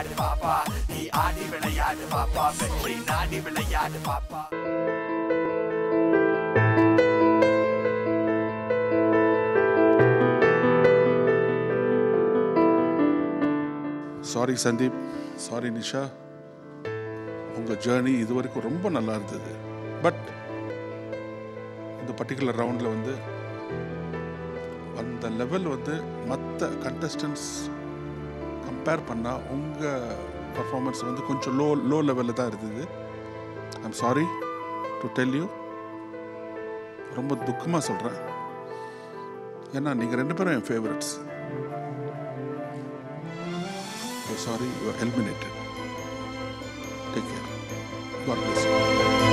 விளையாடு பாப்பா நீ ஆடி விளையாடு பாப்பா வெற்றி நாடி விளையாடு பாப்பா சாரி சந்தீப் சாரி நிஷா உங்கள் ஜேர்னி இது வரைக்கும் ரொம்ப நல்லா இருந்தது பட் இந்த பர்டிகுலர் ரவுண்டில் வந்து அந்த லெவல் வந்து மற்ற கண்டஸ்டன்ஸ் கம்பேர் பண்ணால் உங்கள் பர்ஃபார்மன்ஸ் வந்து கொஞ்சம் லோ லோ லெவலில் தான் இருந்தது I'm sorry to tell you ரொம்ப துக்கமாக சொல்கிறேன் ஏன்னா நீங்கள் ரெண்டு பேரும் என் favourites So sorry, you are eliminated. Take care. God bless you.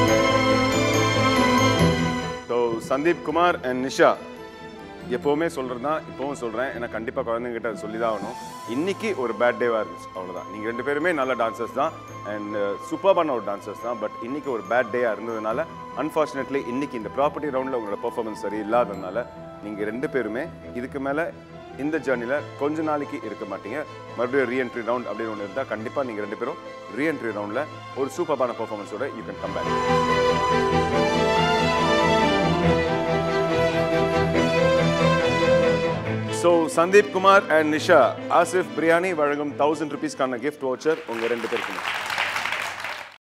So Sandeep Kumar and Nisha எப்போவுமே சொல்கிறது தான் இப்போவும் சொல்கிறேன் ஏன்னா கண்டிப்பாக குழந்தைங்கிட்ட அதை சொல்லி தான் ஆகணும் இன்னைக்கு ஒரு பேட் டேவாக இருந்துச்சு அவ்வளோதான் நீங்கள் ரெண்டு பேருமே நல்ல டான்சர்ஸ் தான் அண்ட் சூப்பர்பான ஒரு டான்சர்ஸ் தான் பட் இன்னைக்கு ஒரு பேட் டேயாக இருந்ததுனால அன்ஃபார்ச்சுனேட்லி இன்னைக்கு இந்த ப்ராப்பர்ட்டி ரவுண்டில் உங்களோட பெர்ஃபார்மன்ஸ் சரி இல்லாததுனால நீங்கள் ரெண்டு பேருமே இதுக்கு மேலே இந்த ஜேர்னியில் கொஞ்ச நாளைக்கு இருக்க மாட்டீங்க மறுபடியும் ரீஎன்ட்ரி ரவுண்ட் அப்படின்னு ஒன்று இருந்தால் கண்டிப்பாக நீங்கள் ரெண்டு பேரும் ரீஎன்ட்ரி ரவுண்டில் ஒரு சூப்பர்பான பெர்ஃபார்மன்ஸோட you can come back so Sandeep Kumar and Nisha Asif biryani வழங்கும் தௌசண்ட் ருபீஸ்க்கான கிஃப்ட் வவுச்சர் உங்கள் ரெண்டு பேருக்குமே